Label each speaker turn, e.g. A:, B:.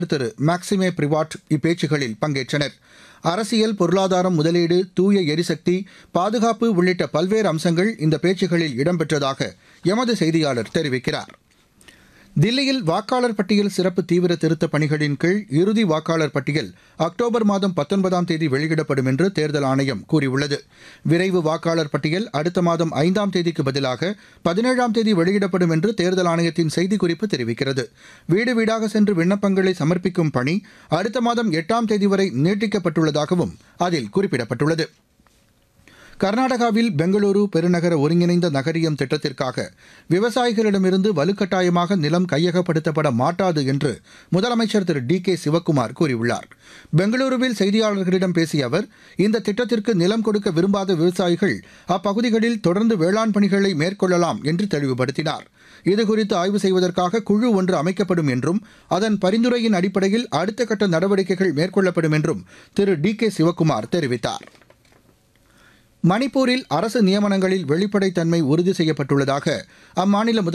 A: திரு மேக்சிமே பிரிவாட் இப்பேச்சுகளில் பங்கேற்றனர் அரசியல் பொருளாதாரம் முதலீடு தூய எரிசக்தி பாதுகாப்பு உள்ளிட்ட பல்வேறு அம்சங்கள் இந்த பேச்சுகளில் இடம்பெற்றதாக எமது செய்தியாளர் தெரிவிக்கிறார் தில்லியில் வாக்காளர் பட்டியல் சிறப்பு தீவிர திருத்தப் பணிகளின் கீழ் இறுதி வாக்காளர் பட்டியல் அக்டோபர் மாதம் பத்தொன்பதாம் தேதி வெளியிடப்படும் என்று தேர்தல் ஆணையம் கூறியுள்ளது விரைவு வாக்காளர் பட்டியல் அடுத்த மாதம் ஐந்தாம் தேதிக்கு பதிலாக பதினேழாம் தேதி வெளியிடப்படும் என்று தேர்தல் ஆணையத்தின் செய்திக்குறிப்பு தெரிவிக்கிறது வீடு வீடாக சென்று விண்ணப்பங்களை சமர்ப்பிக்கும் பணி அடுத்த மாதம் எட்டாம் தேதி வரை நீட்டிக்கப்பட்டுள்ளதாகவும் அதில் குறிப்பிடப்பட்டுள்ளது கர்நாடகாவில் பெங்களூரு பெருநகர ஒருங்கிணைந்த நகரியம் திட்டத்திற்காக விவசாயிகளிடமிருந்து வலுக்கட்டாயமாக நிலம் கையகப்படுத்தப்பட மாட்டாது என்று முதலமைச்சர் திரு டி கே சிவக்குமார் கூறியுள்ளார் பெங்களூருவில் செய்தியாளர்களிடம் பேசிய அவர் இந்த திட்டத்திற்கு நிலம் கொடுக்க விரும்பாத விவசாயிகள் அப்பகுதிகளில் தொடர்ந்து வேளாண் பணிகளை மேற்கொள்ளலாம் என்று தெளிவுபடுத்தினார் இதுகுறித்து ஆய்வு செய்வதற்காக குழு ஒன்று அமைக்கப்படும் என்றும் அதன் பரிந்துரையின் அடிப்படையில் அடுத்த கட்ட நடவடிக்கைகள் மேற்கொள்ளப்படும் என்றும் திரு டி கே சிவக்குமார் தெரிவித்தார் மணிப்பூரில் அரசு நியமனங்களில் வெளிப்படைத்தன்மை உறுதி செய்யப்பட்டுள்ளதாக அம்மாநில முதல்